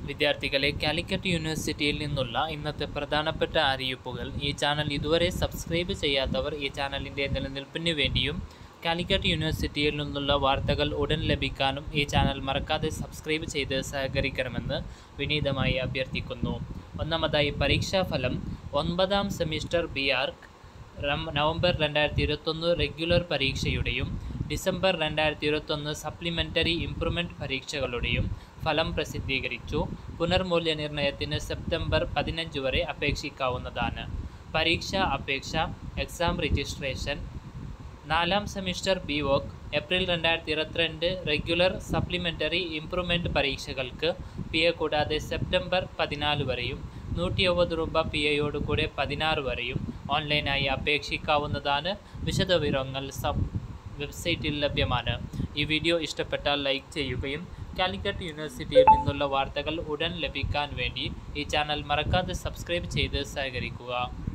വിദ്യാർത്ഥികളെ കാലിക്കറ്റ് യൂണിവേഴ്സിറ്റിയിൽ നിന്നുള്ള ഇന്നത്തെ പ്രധാനപ്പെട്ട അറിയിപ്പുകൾ ഈ ചാനൽ ഇതുവരെ സബ്സ്ക്രൈബ് ചെയ്യാത്തവർ ഈ ചാനലിൻ്റെ നിലനിൽപ്പിന് വേണ്ടിയും കാലിക്കറ്റ് യൂണിവേഴ്സിറ്റിയിൽ നിന്നുള്ള വാർത്തകൾ ഉടൻ ലഭിക്കാനും ഈ ചാനൽ മറക്കാതെ സബ്സ്ക്രൈബ് ചെയ്ത് സഹകരിക്കണമെന്ന് വിനീതമായി അഭ്യർത്ഥിക്കുന്നു ഒന്നാമതായി പരീക്ഷാഫലം ഒൻപതാം സെമിസ്റ്റർ ബി ആർക്ക് രം- നവംബർ രണ്ടായിരത്തി ഇരുപത്തൊന്ന് റെഗുലർ പരീക്ഷയുടെയും ഡിസംബർ രണ്ടായിരത്തി ഇരുപത്തൊന്ന് സപ്ലിമെൻ്ററി ഇംപ്രൂവ്മെൻറ്റ് പരീക്ഷകളുടെയും ഫലം പ്രസിദ്ധീകരിച്ചു പുനർമൂല്യനിർണ്ണയത്തിന് സെപ്റ്റംബർ പതിനഞ്ച് വരെ അപേക്ഷിക്കാവുന്നതാണ് പരീക്ഷാ അപേക്ഷ എക്സാം രജിസ്ട്രേഷൻ നാലാം സെമിസ്റ്റർ ബി വോക്ക് ഏപ്രിൽ രണ്ടായിരത്തി ഇരുപത്തിരണ്ട് റെഗുലർ സപ്ലിമെൻ്ററി ഇംപ്രൂവ്മെൻറ്റ് പരീക്ഷകൾക്ക് പി എ കൂടാതെ സെപ്റ്റംബർ പതിനാല് വരെയും നൂറ്റി അറുപത് രൂപ പി എയോട് കൂടെ പതിനാറ് വരെയും ഓൺലൈനായി അപേക്ഷിക്കാവുന്നതാണ് വിശദവിവരങ്ങൾ സബ് വെബ്സൈറ്റിൽ ലഭ്യമാണ് ഈ വീഡിയോ ഇഷ്ടപ്പെട്ടാൽ ലൈക്ക് ചെയ്യുകയും കാലിക്കറ്റ് യൂണിവേഴ്സിറ്റിയിൽ നിന്നുള്ള വാർത്തകൾ ഉടൻ ലഭിക്കാൻ വേണ്ടി ഈ ചാനൽ മറക്കാതെ സബ്സ്ക്രൈബ് ചെയ്ത് സഹകരിക്കുക